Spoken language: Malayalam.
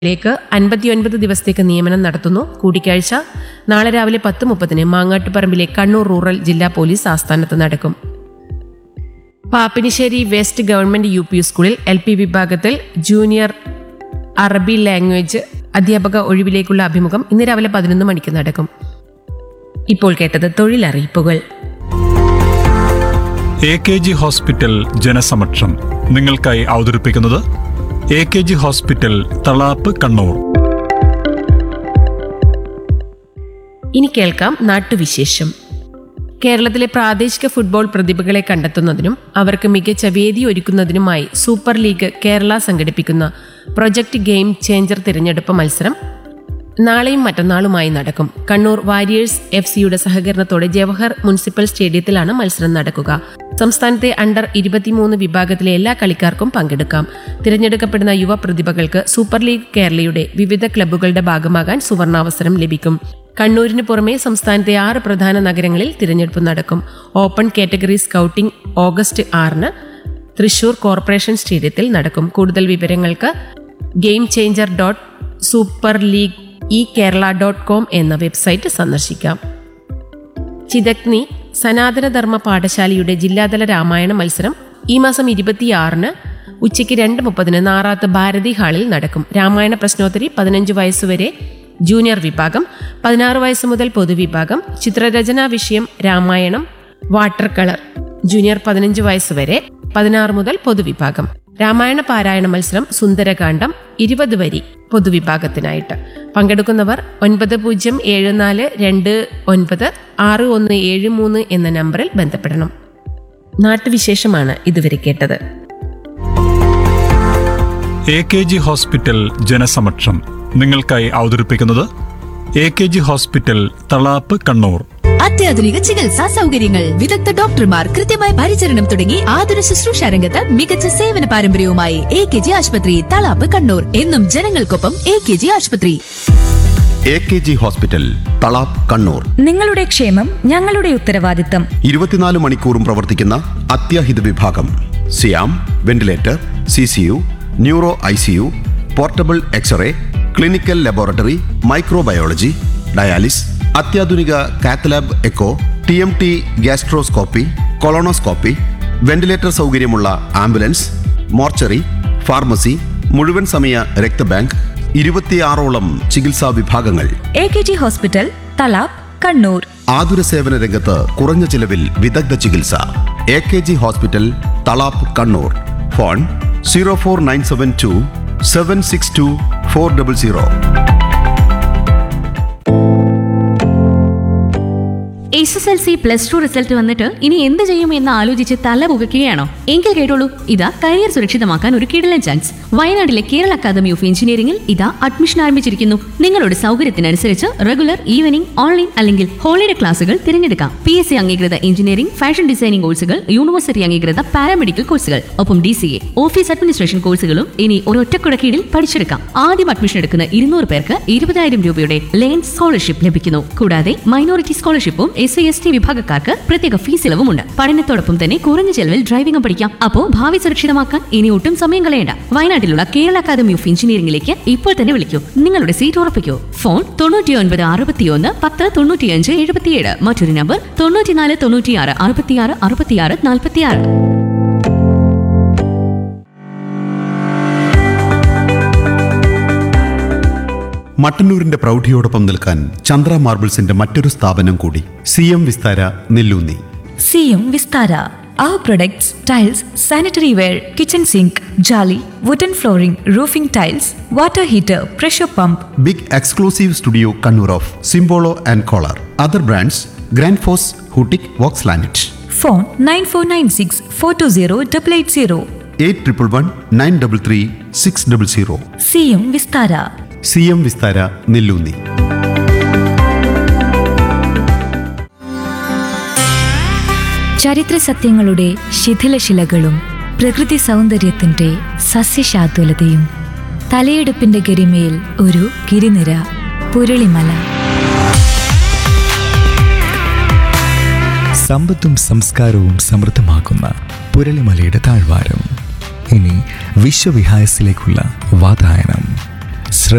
ലേക്ക് അൻപത്തിയൊൻപത് ദിവസത്തേക്ക് നിയമനം നടത്തുന്നു കൂടിക്കാഴ്ച നാളെ രാവിലെ പത്ത് മുപ്പതിന് മാങ്ങാട്ടുപറമ്പിലെ കണ്ണൂർ റൂറൽ ജില്ലാ പോലീസ് ആസ്ഥാനത്ത് നടക്കും Pappinisseri west government U P സ്കൂളിൽ എൽ പി വിഭാഗത്തിൽ ജൂനിയർ അറബി ലാംഗ്വേജ് അധ്യാപക ഒഴിവിലേക്കുള്ള അഭിമുഖം ഇന്ന് രാവിലെ പതിനൊന്ന് മണിക്ക് നടക്കും ഇപ്പോൾ കേട്ടത് തൊഴിലറിയിപ്പുകൾ എ കെ ജി ഹോസ്പിറ്റൽ ജനസമക്ഷം നിങ്ങൾക്കായി അവതരിപ്പിക്കുന്നത് A K G hospital Thalap Kannur ഇനി കേൾക്കാം നാട്ടുവിശേഷം കേരളത്തിലെ പ്രാദേശിക ഫുട്ബോൾ പ്രതിഭകളെ കണ്ടെത്തുന്നതിനും അവർക്ക് മികച്ച വേദി ഒരുക്കുന്നതിനുമായി സൂപ്പർ ലീഗ് കേരള സംഘടിപ്പിക്കുന്ന പ്രൊജക്ട് ഗെയിം ചേഞ്ചർ തിരഞ്ഞെടുപ്പ് മത്സരം നാളെയും മറ്റന്നാളുമായി നടക്കും കണ്ണൂർ വാരിയേഴ്സ് എഫ് സിയുടെ സഹകരണത്തോടെ ജവഹർ മുനിസിപ്പൽ സ്റ്റേഡിയത്തിലാണ് മത്സരം നടക്കുക സംസ്ഥാനത്തെ അണ്ടർ ഇരുപത്തിമൂന്ന് വിഭാഗത്തിലെ എല്ലാ കളിക്കാർക്കും പങ്കെടുക്കാം തിരഞ്ഞെടുക്കപ്പെടുന്ന യുവ പ്രതിഭകൾക്ക് സൂപ്പർ ലീഗ് കേരളയുടെ വിവിധ ക്ലബ്ബുകളുടെ ഭാഗമാകാൻ സുവർണാവസരം ലഭിക്കും കണ്ണൂരിന് പുറമെ സംസ്ഥാനത്തെ ആറ് പ്രധാന നഗരങ്ങളിൽ തിരഞ്ഞെടുപ്പ് നടക്കും ഓപ്പൺ കാറ്റഗറി സ്കൗട്ടിംഗ് ഓഗസ്റ്റ് ആറിന് തൃശൂർ കോർപ്പറേഷൻ സ്റ്റേഡിയത്തിൽ നടക്കും കൂടുതൽ വിവരങ്ങൾക്ക് game changer dot super league E Kerala dot com എന്ന വെബ്സൈറ്റ് സന്ദർശിക്കാം ചിതഗ്നി സനാതനധർമ്മ പാഠശാലയുടെ ജില്ലാതല രാമായണ മത്സരം ഈ മാസം ഇരുപത്തിയാറിന് ഉച്ചയ്ക്ക് രണ്ട് മുപ്പതിന് നാറാത്ത് ഭാരതി ഹാളിൽ നടക്കും രാമായണ പ്രശ്നോത്തരി പതിനഞ്ച് വയസ്സുവരെ ജൂനിയർ വിഭാഗം പതിനാറ് വയസ്സ് മുതൽ പൊതുവിഭാഗം ചിത്രരചനാ വിഷയം രാമായണം വാട്ടർ കളർ ജൂനിയർ പതിനഞ്ച് വയസ്സുവരെ പതിനാറ് മുതൽ പൊതുവിഭാഗം രാമായണ പാരായണ മത്സരം സുന്ദരകാന്ഡം ഇരുപത് വരി പൊതുവിഭാഗത്തിനായിട്ട് പങ്കെടുക്കുന്നവർ ഒൻപത് പൂജ്യം ഏഴ് നാല് രണ്ട് ഒൻപത് ആറ് ഒന്ന് ഏഴ് മൂന്ന് എന്ന നമ്പറിൽ ബന്ധപ്പെടണം നാട്ടുവിശേഷമാണ് ഇതുവരെ കേട്ടത് എ കെ ജി ഹോസ്പിറ്റൽ ജനസമക്ഷം നിങ്ങൾക്കായി അവതരിപ്പിക്കുന്നത് A K G hospital Thalap Kannur അത്യാധുനിക ചികിത്സാ സൗകര്യങ്ങൾ വിദഗ്ധ ഡോക്ടർമാർ കൃത്യമായ പരിചരണം തുടങ്ങി ആതുര ശുശ്രൂഷ രംഗത്ത് മികച്ച സേവന പാരമ്പര്യവുമായി എ കെ ജി ആശുപത്രി തളാപ്പ് കണ്ണൂർ എന്നും ജനങ്ങൾക്കൊപ്പം എ കെ ജി ആശുപത്രി A K G hospital Thalap Kannur നിങ്ങളുടെ ക്ഷേമം ഞങ്ങളുടെ ഉത്തരവാദിത്തം ഇരുപത്തിനാല് മണിക്കൂറും പ്രവർത്തിക്കുന്ന അത്യാഹിത വിഭാഗം സിയാം ventilator C C U neuro I C U portable X ray clinical laboratory microbiology dialysis അത്യാധുനിക cath lab echo T M T gastroscopy colonoscopy ventilator സൗകര്യമുള്ള ആംബുലൻസ് മോർച്ചറി ഫാർമസി മുഴുവൻ സമയ രക്തബാങ്ക് ഇരുപത്തിയാറോളം ചികിത്സാ വിഭാഗങ്ങൾ A K G hospital Thalap Kannur ആതുര സേവന രംഗത്ത് കുറഞ്ഞ ചിലവിൽ വിദഗ്ധ ചികിത്സ A K G hospital Thalap Kannur phone zero four nine seven two seven six two four double zero S S L C plus two result വന്നിട്ട് ഇനി എന്ത് ചെയ്യും എന്ന് ആലോചിച്ച് തല പുകയ്ക്കുകയാണോ എങ്കിൽ കേട്ടോളൂ ഇതാ കരിയർ സുരക്ഷിതമാക്കാൻ ഒരു കിടലൻ ചാൻസ് വയനാട്ടിലെ കേരള അക്കാദമി ഓഫ് എഞ്ചിനീയറിംഗിൽ ഇതാ അഡ്മിഷൻ ആരംഭിച്ചിരിക്കുന്നു നിങ്ങളുടെ സൗകര്യത്തിനനുസരിച്ച് റെഗുലർ ഈവനിംഗ് ഓൺലൈൻ അല്ലെങ്കിൽ ഹോളിഡേ ക്ലാസുകൾ തിരഞ്ഞെടുക്കാം പി എസ് സി അംഗീകൃത എഞ്ചിനീയറിംഗ് ഫാഷൻ ഡിസൈനിംഗ് കോഴ്സുകൾ യൂണിവേഴ്സിറ്റി അംഗീകൃത പാരാമെഡിക്കൽ കോഴ്സുകൾ ഒപ്പം D C A office administration കോഴ്സുകളും ഇനി ഒരൊറ്റ കുടക്കീഴിൽ പഠിച്ചെടുക്കാം ആദ്യം അഡ്മിഷൻ എടുക്കുന്ന ഇരുന്നൂറ് പേർക്ക് ഇരുപതായിരം രൂപയുടെ ലേൺ സ്കോളർഷിപ്പ് ലഭിക്കുന്നു കൂടാതെ മൈനോറിറ്റി സ്കോളർഷിപ്പും എസ് സി എസ് ടി വിഭാഗക്കാർക്ക് പ്രത്യേക ഫീസ് ഇളവുമുണ്ട് പഠനത്തോടൊപ്പം തന്നെ കുറഞ്ഞ ചെലവിൽ ഡ്രൈവിംഗും പഠിക്കാം അപ്പോ ഭാവി സുരക്ഷിതമാക്കാൻ ഇനി ഒട്ടും സമയം കളയണ്ട വയനാട്ടിലുള്ള കേരള അക്കാദമി ഓഫ് എഞ്ചിനീയറിംഗിലേക്ക് ഇപ്പോൾ തന്നെ വിളിക്കൂ നിങ്ങളുടെ സീറ്റ് ഉറപ്പിക്കൂ ഫോൺ തൊണ്ണൂറ്റി ഒൻപത് അറുപത്തിയൊന്ന് പത്ത് തൊണ്ണൂറ്റിയഞ്ച് എഴുപത്തിയേഴ് മറ്റൊരു നമ്പർ തൊണ്ണൂറ്റിനാല് തൊണ്ണൂറ്റിയാറ് അറുപത്തിയാറ് അറുപത്തിയാറ് നാൽപ്പത്തിയാറ് മട്ടന്നൂരിന്റെ പ്രൗഢിയോടൊപ്പം നിൽക്കാൻ ചന്ദ്ര മാർബിൾസിന്റെ മറ്റൊരു സ്ഥാപനം കൂടി സി എം വിസ്താര നെല്ലൂന്നി സിയും Vistara our products tiles sanitary ware kitchen sink jali wooden flooring roofing tiles water heater pressure pump big exclusive studio Kannur of Simpolo and Kohler other brands Grundfos ഹൂട്ടിക് വോക്സ് ലാനറ്റ് phone nine four nine six four two zero double eight zero eight triple one nine double three six double zero സിയും വിസ്താര സി എം വിസ്താര നെല്ലൂന്നി ചരിത്ര സത്യങ്ങളുടെ ശിഥിലശിലകളും പ്രകൃതി സൗന്ദര്യത്തിന്റെ സസ്യശാതുലതയും തലയെടുപ്പിന്റെ ഗരിമയിൽ ഒരു ഗിരിനിര പുരളിമല സമ്പത്തും സംസ്കാരവും സമൃദ്ധമാക്കുന്ന പുരളിമലയുടെ താഴ്വാരം ഇനി വിശ്വവിഹായസിലേക്കുള്ള വാതായനം